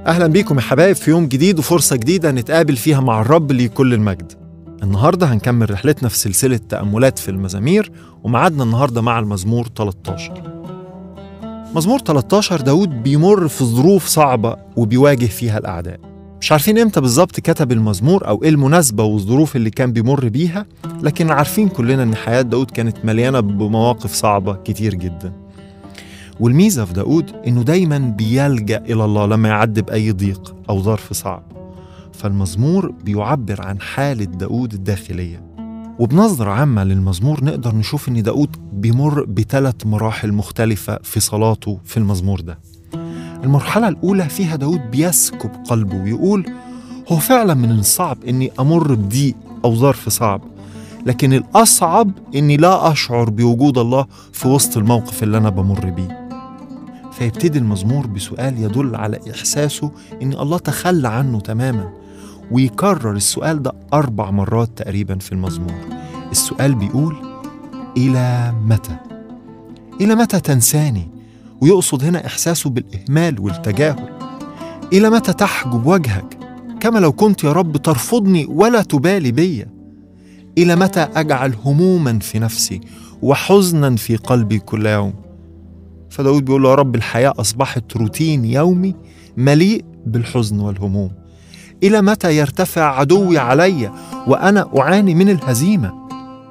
أهلا بيكم يا حبايب في يوم جديد وفرصة جديدة نتقابل فيها مع الرب لكل المجد النهاردة هنكمل رحلتنا في سلسلة تأملات في المزامير ومعادنا النهاردة مع المزمور 13 مزمور 13 داود بيمر في ظروف صعبة وبيواجه فيها الأعداء مش عارفين امتى بالظبط كتب المزمور او ايه المناسبة والظروف اللي كان بيمر بيها لكن عارفين كلنا ان حياة داود كانت مليانة بمواقف صعبة كتير جدا والميزة في داود إنه دايما بيلجأ إلى الله لما يعدي بأي ضيق أو ظرف صعب فالمزمور بيعبر عن حالة داود الداخلية وبنظرة عامة للمزمور نقدر نشوف إن داود بيمر بثلاث مراحل مختلفة في صلاته في المزمور ده المرحلة الأولى فيها داود بيسكب قلبه ويقول هو فعلا من الصعب إني أمر بضيق أو ظرف صعب لكن الأصعب إني لا أشعر بوجود الله في وسط الموقف اللي أنا بمر بيه فيبتدي المزمور بسؤال يدل على إحساسه إن الله تخلى عنه تماما ويكرر السؤال ده أربع مرات تقريبا في المزمور السؤال بيقول إلى متى؟ إلى متى تنساني؟ ويقصد هنا إحساسه بالإهمال والتجاهل إلى متى تحجب وجهك؟ كما لو كنت يا رب ترفضني ولا تبالي بيا إلى متى أجعل هموما في نفسي وحزنا في قلبي كل يوم فداود بيقول له يا رب الحياة أصبحت روتين يومي مليء بالحزن والهموم إلى متى يرتفع عدوي علي وأنا أعاني من الهزيمة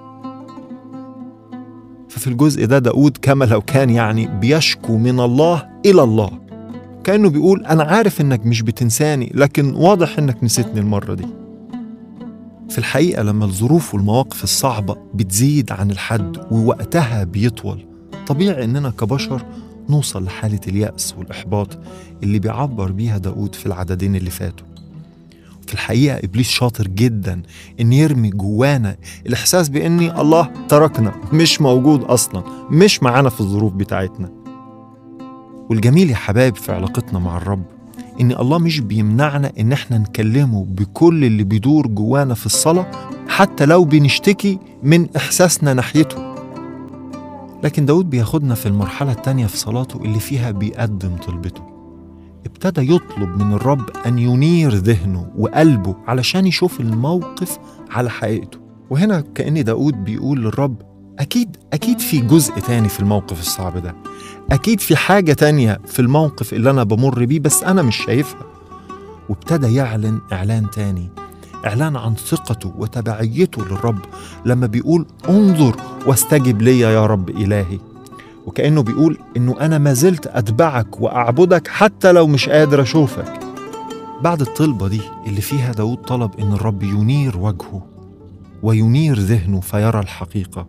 ففي الجزء ده داود كما لو كان يعني بيشكو من الله إلى الله كأنه بيقول أنا عارف إنك مش بتنساني لكن واضح إنك نسيتني المرة دي في الحقيقة لما الظروف والمواقف الصعبة بتزيد عن الحد ووقتها بيطول طبيعي إننا كبشر نوصل لحالة اليأس والإحباط اللي بيعبر بيها داود في العددين اللي فاتوا في الحقيقة إبليس شاطر جدا إن يرمي جوانا الإحساس بإن الله تركنا مش موجود أصلا مش معانا في الظروف بتاعتنا والجميل يا حبايب في علاقتنا مع الرب إن الله مش بيمنعنا إن إحنا نكلمه بكل اللي بيدور جوانا في الصلاة حتى لو بنشتكي من إحساسنا ناحيته لكن داود بياخدنا في المرحلة التانية في صلاته اللي فيها بيقدم طلبته ابتدى يطلب من الرب أن ينير ذهنه وقلبه علشان يشوف الموقف على حقيقته وهنا كأن داود بيقول للرب أكيد أكيد في جزء تاني في الموقف الصعب ده أكيد في حاجة تانية في الموقف اللي أنا بمر بيه بس أنا مش شايفها وابتدى يعلن إعلان تاني إعلان عن ثقته وتبعيته للرب لما بيقول انظر واستجب لي يا رب إلهي وكأنه بيقول إنه أنا ما زلت أتبعك وأعبدك حتى لو مش قادر أشوفك بعد الطلبة دي اللي فيها داود طلب إن الرب ينير وجهه وينير ذهنه فيرى الحقيقة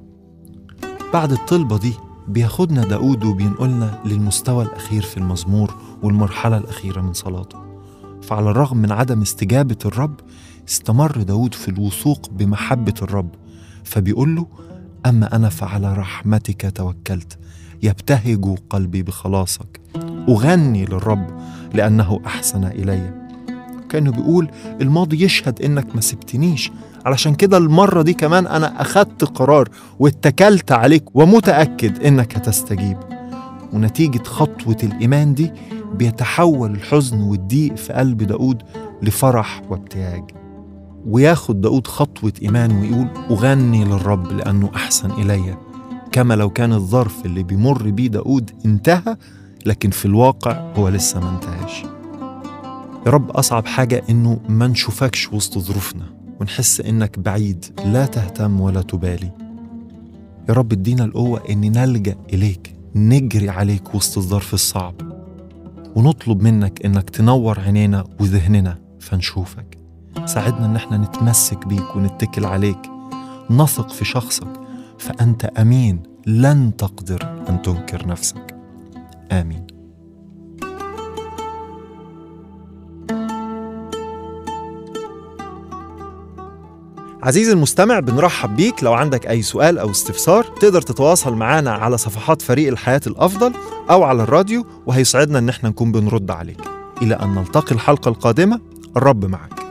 بعد الطلبة دي بياخدنا داود وبينقلنا للمستوى الأخير في المزمور والمرحلة الأخيرة من صلاته فعلى الرغم من عدم استجابة الرب استمر داود في الوثوق بمحبة الرب فبيقول له أما أنا فعلى رحمتك توكلت يبتهج قلبي بخلاصك أغني للرب لأنه أحسن إلي كأنه بيقول الماضي يشهد إنك ما سبتنيش علشان كده المرة دي كمان أنا أخدت قرار واتكلت عليك ومتأكد إنك هتستجيب ونتيجة خطوة الإيمان دي بيتحول الحزن والضيق في قلب داود لفرح وابتهاج وياخد داود خطوة إيمان ويقول أغني للرب لأنه أحسن إلي كما لو كان الظرف اللي بيمر بيه داود انتهى لكن في الواقع هو لسه ما انتهاش يا رب أصعب حاجة إنه ما نشوفكش وسط ظروفنا ونحس إنك بعيد لا تهتم ولا تبالي يا رب ادينا القوة إن نلجأ إليك نجري عليك وسط الظرف الصعب ونطلب منك إنك تنور عينينا وذهننا فنشوفك ساعدنا إن احنا نتمسك بيك ونتكل عليك نثق في شخصك فأنت أمين لن تقدر أن تنكر نفسك آمين عزيزي المستمع بنرحب بيك لو عندك أي سؤال أو استفسار تقدر تتواصل معنا على صفحات فريق الحياة الأفضل أو على الراديو وهيسعدنا إن احنا نكون بنرد عليك إلى أن نلتقي الحلقة القادمة الرب معك